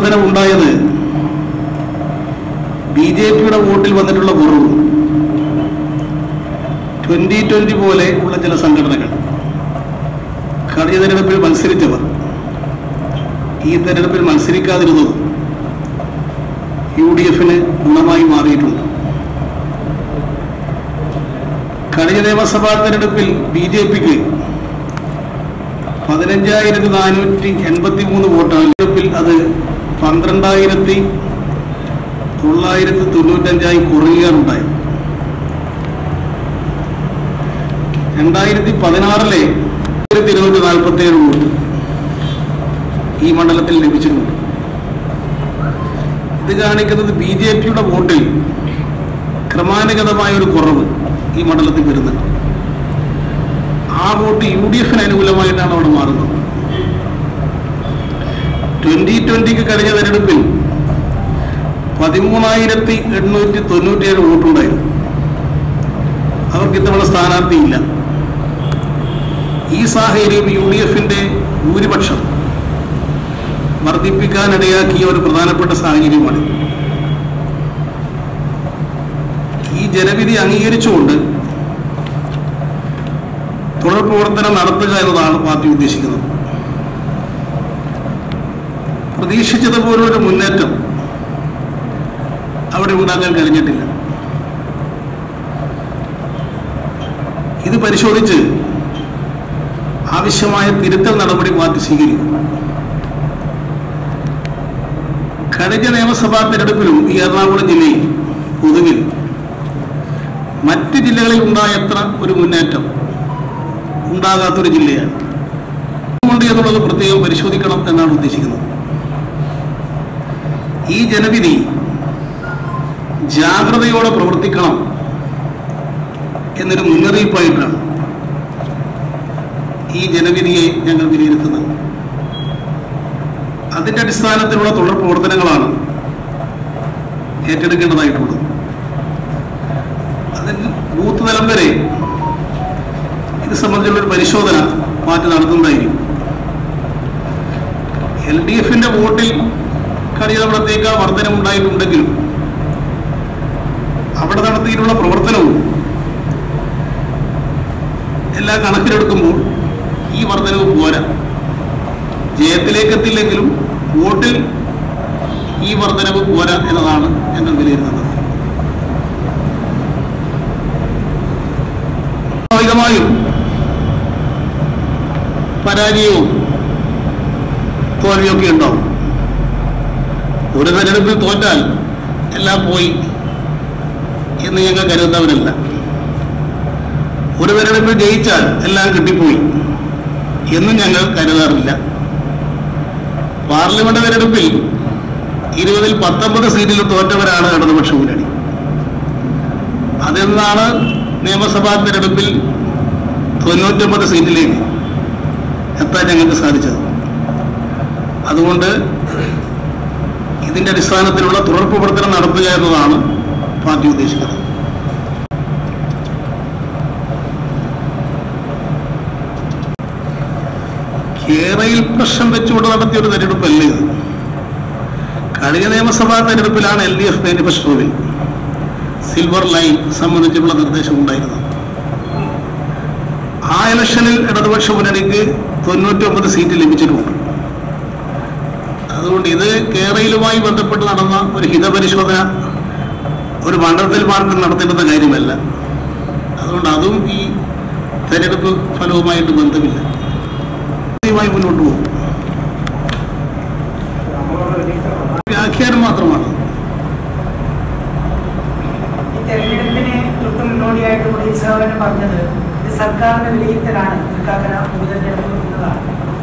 വർധനവ് ഉണ്ടായത് B J പിയുടെ വോട്ടിൽ വന്നിട്ടുള്ള കുറവ് ട്വന്റി ട്വന്റി പോലെ ഉള്ള ചില സംഘടനകൾ കഴിഞ്ഞ തെരഞ്ഞെടുപ്പിൽ മത്സരിച്ചവർ ഈ തെരഞ്ഞെടുപ്പിൽ മത്സരിക്കാതിരുന്നത് യു ഡി എഫിന് ഗുണമായി മാറിയിട്ടുണ്ട് കഴിഞ്ഞ നിയമസഭാ തെരഞ്ഞെടുപ്പിൽ ബി ജെ പിക്ക് പതിനഞ്ചായിരത്തി നാനൂറ്റി എൺപത്തി മൂന്ന് വോട്ടാണ് തെരഞ്ഞെടുപ്പിൽ അത് പന്ത്രണ്ടായിരത്തി തൊള്ളായിരത്തി തൊണ്ണൂറ്റഞ്ചായി കുറയുകയാണുണ്ടായത് രണ്ടായിരത്തി പതിനാറിലെ ആയിരത്തി ഇരുന്നൂറ്റി നാൽപ്പത്തി ഏഴ് വോട്ട് ഈ മണ്ഡലത്തിൽ ലഭിച്ചിട്ടുണ്ട് ഇത് കാണിക്കുന്നത് ബി ജെ പിയുടെ വോട്ടിൽ ക്രമാനുഗതമായ ഒരു കുറവ് ഈ മണ്ഡലത്തിൽ വരുന്നുണ്ട് ആ വോട്ട് യു ഡി എഫിന് അനുകൂലമായിട്ടാണ് അവിടെ മാറുന്നത് ട്വന്റി ട്വന്റിക്ക് കഴിഞ്ഞ തെരഞ്ഞെടുപ്പിൽ പതിമൂന്നായിരത്തി എണ്ണൂറ്റി തൊണ്ണൂറ്റിയേഴ് വോട്ടുണ്ടായിരുന്നു അവർക്ക് ഇത്തവണ സ്ഥാനാർത്ഥിയില്ല ഈ സാഹചര്യം യു ഡി എഫിന്റെ ഭൂരിപക്ഷം വർദ്ധിപ്പിക്കാനിടയാക്കിയ ഒരു പ്രധാനപ്പെട്ട സാഹചര്യമാണ് ഈ ജനവിധി അംഗീകരിച്ചുകൊണ്ട് തുടർ പ്രവർത്തനം നടത്തുക എന്നതാണ് പാർട്ടി ഉദ്ദേശിക്കുന്നത് പ്രതീക്ഷിച്ചതുപോലൊരു മുന്നേറ്റം അവിടെ ഉണ്ടാക്കാൻ കഴിഞ്ഞിട്ടില്ല ഇത് പരിശോധിച്ച് ആവശ്യമായ തിരുത്തൽ നടപടി പാർട്ടി സ്വീകരിക്കും കഴിഞ്ഞ നിയമസഭാ തെരഞ്ഞെടുപ്പിലും ഈ എറണാകുളം ജില്ലയിൽ പൊതുവിൽ മറ്റ് ജില്ലകളിൽ ഉണ്ടായത്ര ഒരു മുന്നേറ്റം ഉണ്ടാകാത്തൊരു ജില്ലയാണ് ഉണ്ട് എന്നുള്ളത് പ്രത്യേകം പരിശോധിക്കണം എന്നാണ് ഉദ്ദേശിക്കുന്നത് ഈ ജനവിധി ജാഗ്രതയോടെ പ്രവർത്തിക്കണം എന്നൊരു മുന്നറിയിപ്പായിട്ടാണ് ഈ ജനവിധിയെ ഞങ്ങൾ വിലയിരുത്തുന്നത് അതിന്റെ അടിസ്ഥാനത്തിലുള്ള തുടർ പ്രവർത്തനങ്ങളാണ് ഏറ്റെടുക്കേണ്ടതായിട്ടുള്ളത് അതിന് ബൂത്ത് തലം വരെ ഇത് സംബന്ധിച്ചുള്ള ഒരു പരിശോധന പാർട്ടി നടത്തുന്നതായിരിക്കും എൽ ഡി എഫിന്റെ വോട്ടിൽ കഴിഞ്ഞ തവണത്തേക്കാൾ വർധനമുണ്ടായിട്ടുണ്ടെങ്കിലും അവിടെ നടത്തിയിട്ടുള്ള പ്രവർത്തനവും എല്ലാം കണക്കിലെടുക്കുമ്പോൾ ഈ വർധനവ് പോരാ ജയത്തിലേക്ക് എത്തില്ലെങ്കിലും വോട്ടിൽ ഈ വർധനവ് പോരാ എന്നതാണ് ഞങ്ങൾ വിലയിരുത്തുന്നത് സ്വാഭാവികമായും പരാജയവും തോൽവിയൊക്കെ ഉണ്ടാവും ഒരു തെരഞ്ഞെടുപ്പിൽ തോറ്റാൽ എല്ലാം പോയി എന്ന് ഞങ്ങൾ കരുതുന്നവരല്ല ഒരു തെരഞ്ഞെടുപ്പിൽ ജയിച്ചാൽ എല്ലാം കിട്ടിപ്പോയി എന്നും ഞങ്ങൾ കരുതാറില്ല പാർലമെന്റ് തെരഞ്ഞെടുപ്പിൽ ഇരുപതിൽ പത്തൊമ്പത് സീറ്റിൽ തോറ്റവരാണ് ഇടതുപക്ഷ മുന്നണി അതിൽ നിന്നാണ് നിയമസഭാ തെരഞ്ഞെടുപ്പിൽ തൊണ്ണൂറ്റൊമ്പത് സീറ്റിലേക്ക് എത്താൻ ഞങ്ങൾക്ക് സാധിച്ചത് അതുകൊണ്ട് ഇതിന്റെ അടിസ്ഥാനത്തിലുള്ള തുടർ പ്രവർത്തനം നടത്തുക എന്നതാണ് പാർട്ടി ഉദ്ദേശിക്കുന്നത് കേരയിൽ പ്രശ്നം വെച്ചുകൊണ്ട് നടത്തിയ ഒരു തെരഞ്ഞെടുപ്പല്ല ഇത് കഴിഞ്ഞ നിയമസഭാ തെരഞ്ഞെടുപ്പിലാണ് എൽ ഡി എഫ് മാനിഫെസ്റ്റോയിൽ സിൽവർ ലൈൻ സംബന്ധിച്ചുള്ള നിർദ്ദേശം ഉണ്ടായിരുന്നത് ആ ഇലക്ഷനിൽ ഇടതുപക്ഷ മുന്നണിക്ക് തൊണ്ണൂറ്റി ഒമ്പത് സീറ്റ് ലഭിച്ചിട്ടുണ്ട് അതുകൊണ്ട് ഇത് കേരളയിലുമായി ബന്ധപ്പെട്ട് നടന്ന ഒരു ഹിതപരിശോധന ഒരു മണ്ഡലത്തിൽ മാത്രം നടത്തേണ്ടുന്ന കാര്യമല്ല അതുകൊണ്ട് അതും ഈ തെരഞ്ഞെടുപ്പ് ഫലവുമായിട്ട് ബന്ധമില്ല മായി മുന്നോട്ട് പോകും വ്യാഖ്യാനം മാത്രമാണ് ഈ തെരഞ്ഞെടുപ്പിന് തൊട്ട് മുന്നോടിയായിട്ട് ഉടയ് സഹോദരൻ പറഞ്ഞത് ഇത് സർക്കാരിന്റെ വിലയിരുത്തലാണ് തൃക്കാക്കര ഉപതെരഞ്ഞെടുപ്പ് എന്നതാണ്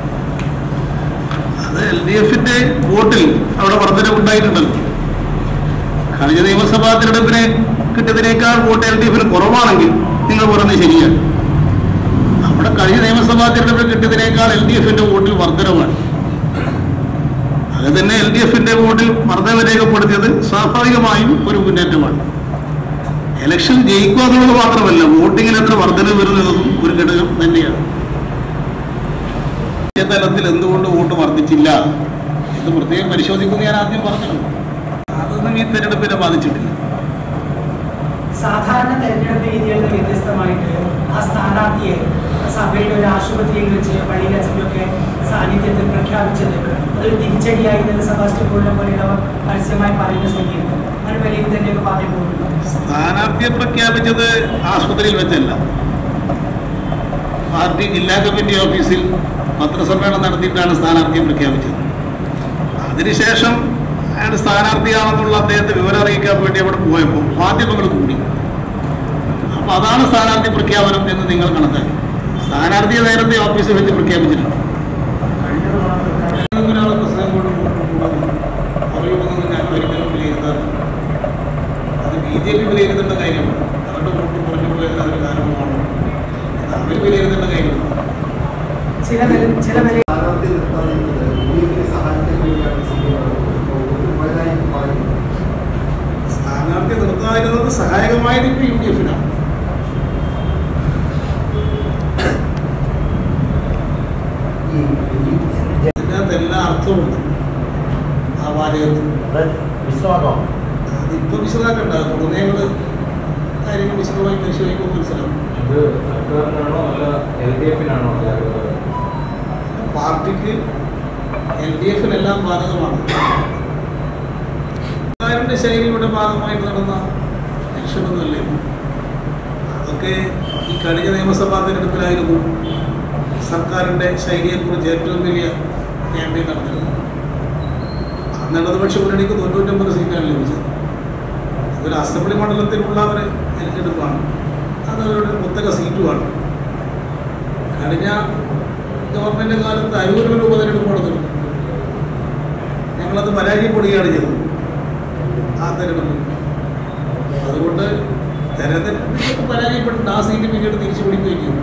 അത് എൽ ഡി എഫിന്റെ വോട്ടിൽ അവിടെ വർധന ഉണ്ടായിട്ടുണ്ടല്ലോ കഴിഞ്ഞ നിയമസഭാ തെരഞ്ഞെടുപ്പിനെ കിട്ടിയതിനേക്കാൾ വോട്ട് എൽ ഡി എഫിന് കുറവാണെങ്കിൽ നിങ്ങൾ പറഞ്ഞത് ശരിയാണ് അവിടെ കഴിഞ്ഞ നിയമസഭാ തെരഞ്ഞെടുപ്പിൽ കിട്ടിയതിനേക്കാൾ എൽ ഡി എഫിന്റെ വോട്ടിൽ വർധനവാണ് അത് തന്നെ എൽ ഡി എഫിന്റെ വോട്ടിൽ വർധന രേഖപ്പെടുത്തിയത് സ്വാഭാവികമായും ഒരു മുന്നേറ്റമാണ് ഇലക്ഷൻ ജയിക്കുക എന്നുള്ളത് മാത്രമല്ല വോട്ടിങ്ങിൽ എത്ര വർധന വരുന്നതും ഒരു ഘടകം തന്നെയാണ് ദേശീയ തലത്തിൽ എന്തുകൊണ്ട് വോട്ട് വർദ്ധിച്ചില്ല എന്ന് അത് പ്രത്യേകം പരിശോധിക്കുമെന്ന് ഞാൻ ആദ്യം പറഞ്ഞിട്ടുണ്ട് അതൊന്നും ഈ തെരഞ്ഞെടുപ്പിനെ ബാധിച്ചിട്ടില്ല സാധാരണ തെരഞ്ഞെടുപ്പ് രീതികളിൽ നിന്ന് വ്യത്യസ്തമായിട്ട് ആ സ്ഥാനാർത്ഥിയെ സഭയുടെ ഒരു ആശുപത്രിയിൽ വെച്ച് പള്ളിയിൽ അച്ഛനൊക്കെ സാന്നിധ്യത്തിൽ പ്രഖ്യാപിച്ചത് അതൊരു തിരിച്ചടിയായി തന്നെ സെബാസ്റ്റ്യൻ പോളിനെ പോലെയുള്ളവർ പരസ്യമായി പറയുന്ന സ്ഥിതിയുണ്ട് അങ്ങനെ വിലയിരുത്തലിലേക്ക് പാർട്ടി പോകുന്നുണ്ടോ സ്ഥാനാർത്ഥിയെ പ്രഖ്യാപിച്ചത് ആശുപത്രിയിൽ വെച്ചല്ല പാർട്ടി ജില്ലാ കമ്മിറ്റി ഓഫീസിൽ പത്രസമ്മേളനം നടത്തിയിട്ടാണ് സ്ഥാനാർത്ഥിയെ പ്രഖ്യാപിച്ചത് അതിനുശേഷം അയാൾ സ്ഥാനാർത്ഥിയാണെന്നുള്ള അദ്ദേഹത്തെ വിവരം അറിയിക്കാൻ വേണ്ടി അവിടെ പോയപ്പോൾ മാധ്യമങ്ങൾ കൂടി അപ്പൊ അതാണ് സ്ഥാനാർത്ഥി പ്രഖ്യാപനം എന്ന് നിങ്ങൾ കണക്കാക്കി സ്ഥാനാർത്ഥിയെ നേരത്തെ ഓഫീസിൽ വെച്ച് പ്രഖ്യാപിച്ചിട്ടുണ്ട് ഒരാളെ പ്രസംഗം കൊണ്ട് പറയുമെന്നൊന്നും ഞാൻ ഒരിക്കലും വിലയിരുത്താറില്ല അത് ബി ജെ പി വിലയിരുത്തേണ്ട കാര്യമാണ് അവരുടെ വോട്ട് കുറഞ്ഞു പോയതിന് അതൊരു കാരണമാണ് അവർ വിലയിരുത്തേണ്ട കാര്യമാണ് ചില നില- ചില നില സ്ഥാനാർത്ഥി നിർത്താതിരുന്നത് യുഡിഎഫിനെ സഹായിക്കാൻ വേണ്ടിയാണ് പോയതായി പറയുന്നു സ്ഥാനാർത്ഥി നിർത്താതിരുന്നത് സഹായകമായത് ഇപ്പോൾ യു ഡി എഫിനാണ് ഈ അതിനകത്ത് എല്ലാ അർത്ഥമുണ്ട് ആ വാചകത്തിൽ വിശ്വാസമാണോ അതിപ്പോൾ വിശദമാക്കണ്ട തുടർന്ന് ഞങ്ങൾ കാര്യങ്ങൾ വിശദമായി പരിശോധിക്കുമ്പോൾ മനസ്സിലാവും ഇത് സർക്കാരിനാണോ അല്ല എൽ ഡി എഫിനാണോ ജാഗ്രത പാർട്ടിക്ക് എൽ ഡി എഫിനെല്ലാം ബാധകമാണ് സർക്കാരിൻ്റെ ശൈലിയുടെ ഭാഗമായിട്ട് നടന്ന ഇലക്ഷനൊന്നുമല്ലേ അതൊക്കെ ഈ കഴിഞ്ഞ നിയമസഭാ തിരഞ്ഞെടുപ്പിലായിരുന്നു സർക്കാരിൻ്റെ ശൈലിയെക്കുറിച്ച് ഏറ്റവും വലിയ ക്യാമ്പയിൻ നടന്നിരുന്നത് അന്ന് ഇടതുപക്ഷ മുന്നണിക്ക് തൊണ്ണൂറ്റൊമ്പത് സീറ്റാണ് ലഭിച്ചത് ഇതൊരു അസംബ്ലി മണ്ഡലത്തിലുള്ള ഒരു തിരഞ്ഞെടുപ്പാണ് അത് അവരുടെ കുത്തക സീറ്റുമാണ് കഴിഞ്ഞ ഗവൺമെന്റ് കാലത്ത് അരൂരിൽ ഉപതെരഞ്ഞെടുപ്പ് നടന്നിരുന്നു ഞങ്ങളത് പരാജയപ്പെടുകയാണ് ചെയ്തത് ആ തെരഞ്ഞെടുപ്പ് അതുകൊണ്ട് തെരഞ്ഞെടുപ്പ് പരാജയപ്പെട്ടിട്ട് ആ സീറ്റ് പിന്നീട് തിരിച്ചു പിടിക്കുകയും ചെയ്തു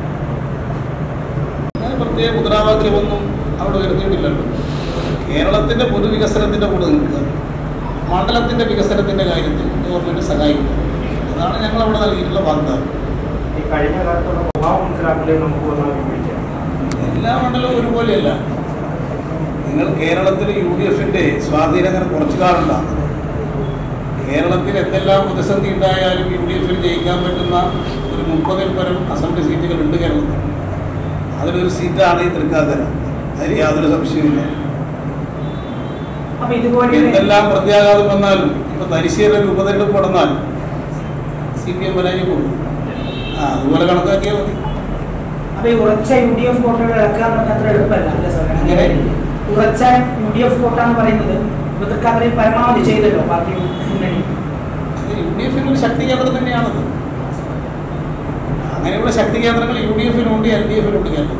അങ്ങനെ പ്രത്യേക മുദ്രാവാക്യമൊന്നും അവിടെ വരുത്തിയിട്ടില്ലല്ലോ കേരളത്തിന്റെ പൊതുവികസനത്തിന്റെ കൂടെ നിൽക്കുക മണ്ഡലത്തിന്റെ വികസനത്തിന്റെ കാര്യത്തിൽ ഗവൺമെന്റ് സഹായിക്കുക അതാണ് ഞങ്ങൾ അവിടെ നൽകിയിട്ടുള്ള വാഗ്ദാനം ഈ കഴിഞ്ഞ കാലത്തുള്ള സ്വഭാവം മനസ്സിലാക്കില്ലേ നമുക്ക് വന്നാൽ വിളിക്കാം എല്ലാ മണ്ഡലവും ഒരുപോലെയല്ല നിങ്ങൾ കേരളത്തിൽ യു ഡി എഫിന്റെ സ്വാധീനം അങ്ങനെ കുറച്ചു കാലുണ്ടാകും കേരളത്തിൽ എന്തെല്ലാം പ്രതിസന്ധി ഉണ്ടായാലും യു ഡി എഫിന് ജയിക്കാൻ പറ്റുന്ന ഒരു മുപ്പതിൽ പരം അസംബ്ലി സീറ്റുകൾ ഉണ്ട് കേരളത്തിൽ അതിലൊരു സീറ്റാണ് ഈ തൃക്കാക്കര അതിൽ യാതൊരു സംശയമില്ല അപ്പൊ ഇതുപോലെ എന്തെല്ലാം പ്രത്യാഘാതം വന്നാലും ഇപ്പൊ തരിശ്ശേരി ഒരു ഉപതെരഞ്ഞെടുപ്പ് നടന്നാൽ സി പി എം പരാജയപ്പെടും ആ അതുപോലെ കണക്കാക്കിയാൽ മതി അപ്പൊ ഈ ഉറച്ച യു ഡി എഫ് വോട്ടുകൾ ഇറക്കുക എന്ന് പറഞ്ഞാൽ അത്ര എളുപ്പമല്ല അല്ലേ സാർ എങ്ങനെ? ഉറച്ച യു ഡി എഫ് വോട്ടാന്ന് പറയുന്നത് ഇപ്പൊ തൃക്കാക്കരയിൽ പരമാവധി ചെയ്തല്ലോ പാർട്ടി മുന്നണി അത് യു ഡി എഫിന് ഒരു ശക്തി കേന്ദ്രം തന്നെയാണത് അങ്ങനെയുള്ള ശക്തി കേന്ദ്രങ്ങൾ യു ഡി എഫിനുണ്ട് എൽ ഡി എഫിനുണ്ട് കേരളത്തിൽ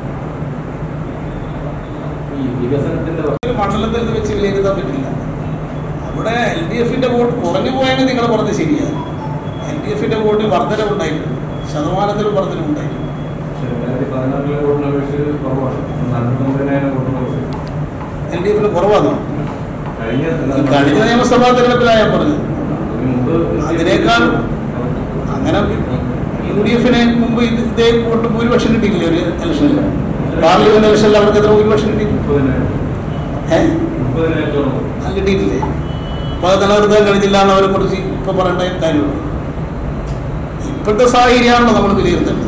ഈ വികസനത്തിന്റെ ഒരു മണ്ഡലത്തിൽ ഇത് വെച്ച് വിലയിരുത്താൻ പറ്റില്ല അവിടെ എൽ ഡി എഫിന്റെ വോട്ട് കുറഞ്ഞു പോയെങ്കിൽ നിങ്ങൾ പറഞ്ഞത് ശരിയാണ് എൽ ഡി എഫിന്റെ വോട്ടിൽ വർധനവുണ്ടായിട്ടുണ്ട് ശതമാനത്തിൽ വർധനവുണ്ടായിട്ടുണ്ട് രണ്ടായിരത്തി പതിനാറിലെ വോട്ടിനെ അപേക്ഷിച്ച് കുറവാണ് നാൽപ്പത്തൊമ്പതിനായിരം വോട്ടിനെ അപേക്ഷിച്ച് എൽ ഡി എഫിന് കുറവാണ് കഴിഞ്ഞ കഴിഞ്ഞ നിയമസഭാ തെരഞ്ഞെടുപ്പിലായ പറഞ്ഞത് അതിന് മുമ്പ് അതിനേക്കാൾ അങ്ങനെ യു ഡി എഫിന് മുമ്പ് ഇത് ഇതേ വോട്ട് ഭൂരിപക്ഷം കിട്ടിയില്ലേ ഒരു ഇലക്ഷനിൽ പാർലമെന്റ് ഇലക്ഷനിൽ അവർക്ക് എത്ര ഭൂരിപക്ഷം കിട്ടി മുപ്പതിനായിരം ഏഹ് മുപ്പതിനായിരത്തോളം അത് കിട്ടിയിട്ടില്ലേ അപ്പോൾ അത് നിലനിർത്താൻ കഴിഞ്ഞില്ല എന്ന് അവരെ കുറിച്ച് ഇപ്പൊ പറയേണ്ട കാര്യമുള്ളൂ ഇപ്പോഴത്തെ സാഹചര്യമാണല്ലോ നമ്മൾ വിലയിരുത്തേണ്ടത്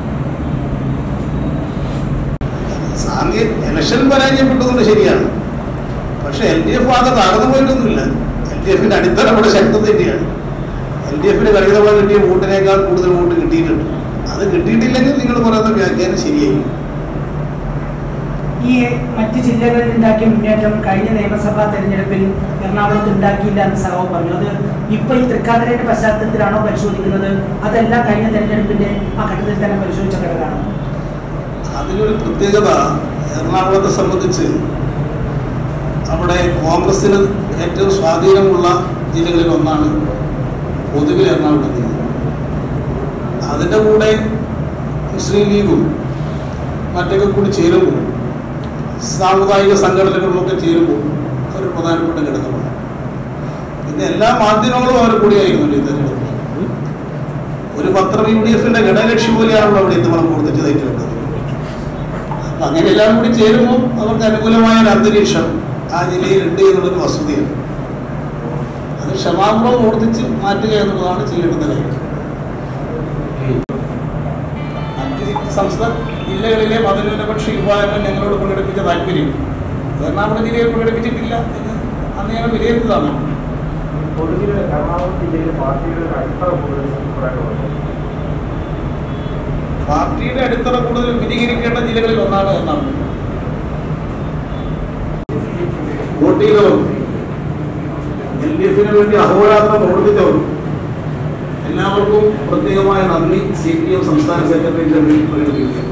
സാങ്കേ ഇലക്ഷൻ പരാജയപ്പെട്ടതുകൊണ്ട് ശരിയാണ് പക്ഷെ എൽ ഡി എഫ് ആകെ തകർന്നു പോയിട്ടൊന്നുമില്ല എൽ ഡി എഫിന്റെ അടിത്തറ അവിടെ ശക്തത തന്നെയാണ് എൽ ഡി എഫിന് കഴിഞ്ഞ തവണ കിട്ടിയ വോട്ടിനേക്കാൾ കൂടുതൽ വോട്ട് കിട്ടിയിട്ടുണ്ട് അത് കിട്ടിയിട്ടില്ലെങ്കിൽ നിങ്ങൾ പറയുന്ന വ്യാഖ്യാനം ശരിയായി ഈ മറ്റ് ജില്ലകളിൽ ഉണ്ടാക്കിയ മുന്നേറ്റം കഴിഞ്ഞ നിയമസഭാ തെരഞ്ഞെടുപ്പിൽ എറണാകുളത്ത് ഉണ്ടാക്കിയില്ല എന്ന് സഹോ പറഞ്ഞു അത് ഇപ്പൊ ഈ തൃക്കാക്കരയുടെ പശ്ചാത്തലത്തിലാണോ പരിശോധിക്കുന്നത് അതല്ല കഴിഞ്ഞ തെരഞ്ഞെടുപ്പിന്റെ ആ ഘട്ടത്തിൽ തന്നെ പരിശോധിച്ച ഘടകമാണ് അതിലൊരു പ്രത്യേകത എറണാകുളത്തെ സംബന്ധിച്ച് അവിടെ കോൺഗ്രസിന് ഏറ്റവും സ്വാധീനമുള്ള ജില്ലകളിൽ ഒന്നാണ് പൊതുവിൽ എറണാകുളം ജില്ല അതിൻ്റെ കൂടെ മുസ്ലിം ലീഗും മറ്റൊക്കെ കൂടി ചേരുമ്പോൾ സാമുദായിക സംഘടനകളിലൊക്കെ ചേരുമ്പോൾ അതൊരു പ്രധാനപ്പെട്ട ഘടകമാണ് പിന്നെ എല്ലാ മാധ്യമങ്ങളും അവർ കൂടിയായിരുന്നല്ലോ ഈ തെരഞ്ഞെടുപ്പ് ഒരു പത്രം യു ഡി എഫിന്റെ ഘടകകക്ഷി പോലെയാണല്ലോ അവിടെ ഇത്തവണ പ്രവർത്തിച്ചതായിട്ടുള്ളത് അപ്പൊ അങ്ങനെ എല്ലാം കൂടി ചേരുമ്പോൾ അവർക്ക് അനുകൂലമായ ഒരു അന്തരീക്ഷം ആ ജില്ലയിലുണ്ട് എന്നുള്ളൊരു വസ്തുതയാണ് അത് ക്ഷമാപണം ഓർത്തിച്ച് മാറ്റുക എന്നുള്ളതാണ് ചെയ്യേണ്ടുന്ന കാര്യം മറ്റ് സംസ്ഥാന ജില്ലകളിലെ മതന്യൂനപക്ഷ വിഭാഗങ്ങൾ ഞങ്ങളോട് പ്രകടിപ്പിച്ച താല്പര്യം അത് എറണാകുളം ജില്ലയിൽ പ്രകടിപ്പിച്ചിട്ടില്ല എന്ന് അന്ന് ഞങ്ങൾ വിലയിരുത്തതാണ് പൊതുവിൽ എറണാകുളം ജില്ലയിൽ പാർട്ടിയുടെ ഒരു അടിത്തറ കൂടുതൽ പറയാനുള്ളത് പാർട്ടിയുടെ അടിത്തറ കൂടുതൽ വിപുലീകരിക്കേണ്ട ജില്ലകളിൽ ഒന്നാണ് എന്നാണ് വോട്ട് ചെയ്തവർ എൽ ഡി എഫിന് വേണ്ടി അഹോരാത്രം പ്രവർത്തിച്ചവർ എല്ലാവർക്കും പ്രത്യേകമായ നന്ദി സി പി എം സംസ്ഥാന സെക്രട്ടറി പ്രകടിപ്പിക്കുക